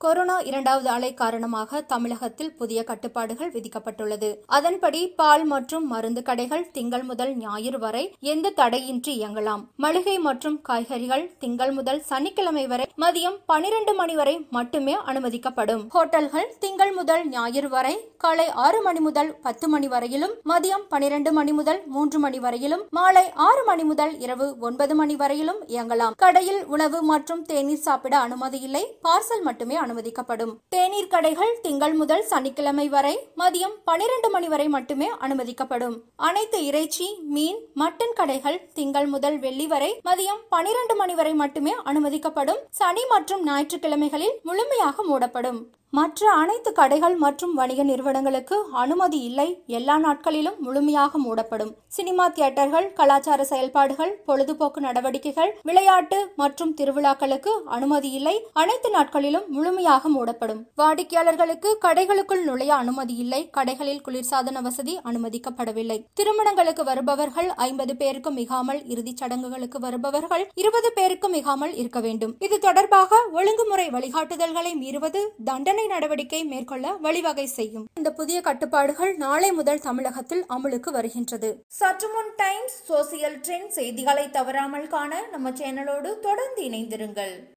corona இரண்டாவது அலை காரணமாக தமிழகத்தில் புதிய கட்டுப்பாடுகள் விதிக்கப்பட்டுள்ளது அதன்படி பால் மற்றும் மருந்து கடைகள் திங்கள் முதல் ஞாயிறு வரை எந்த தடையின்றி இயங்கலாம் மளிகை மற்றும் காய்கறிகள் திங்கள் முதல் சனிக்கிழமை வரை மதியம் பனிரெண்டு மணி வரை மட்டுமே அனுமதிக்கப்படும் ஹோட்டல்கள் திங்கள் முதல் ஞாயிறு வரை காலை ஆறு மணி முதல் பத்து மணி வரையிலும் மதியம் பனிரெண்டு மணி முதல் மூன்று மணி வரையிலும் மாலை ஆறு மணி முதல் இரவு ஒன்பது மணி வரையிலும் இயங்கலாம் கடையில் உணவு மற்றும் தேநீர் சாப்பிட அனுமதி இல்லை பார்சல் மட்டுமே அனுமதிக்கப்படும் தேநீர் கடைகள் திங்கள் முதல் சனிக்கிழமை வரை மதியம் பனிரெண்டு மணி வரை மட்டுமே அனுமதிக்கப்படும் அனைத்து இறைச்சி மீன் மட்டன் கடைகள் திங்கள் முதல் வெள்ளி வரை மதியம் பனிரெண்டு மணி வரை மட்டுமே அனுமதிக்கப்படும் சனி மற்றும் ஞாயிற்றுக்கிழமைகளில் முழுமையாக மூடப்படும் மற்ற அனைத்து கடைகள் மற்றும் வணிக நிறுவனங்களுக்கு அனுமதி இல்லை எல்லா நாட்களிலும் முழுமையாக மூடப்படும் சினிமா தியேட்டர்கள் கலாச்சார செயல்பாடுகள் பொழுதுபோக்கு நடவடிக்கைகள் விளையாட்டு மற்றும் திருவிழாக்களுக்கு அனுமதி இல்லை அனைத்து நாட்களிலும் முழுமையாக மூடப்படும் வாடிக்கையாளர்களுக்கு கடைகளுக்குள் நுழைய அனுமதி இல்லை கடைகளில் குளிர்சாதன வசதி அனுமதிக்கப்படவில்லை திருமணங்களுக்கு வருபவர்கள் ஐம்பது பேருக்கு மிகாமல் இறுதிச் சடங்குகளுக்கு வருபவர்கள் இருபது பேருக்கு மிகாமல் இருக்க வேண்டும் இது தொடர்பாக ஒழுங்குமுறை வழிகாட்டுதல்களை மீறுவது தண்டனை நடவடிக்கை மேற்கொள்ள வழிவகை செய்யும் இந்த புதிய கட்டுப்பாடுகள் நாளை முதல் தமிழகத்தில் அமலுக்கு வருகின்றது சற்று முன் டைம்ஸ் சோசியல் ட்ரெண்ட் செய்திகளை தவறாமல் காண நம்ம சேனலோடு தொடர்ந்து இணைந்திருங்கள்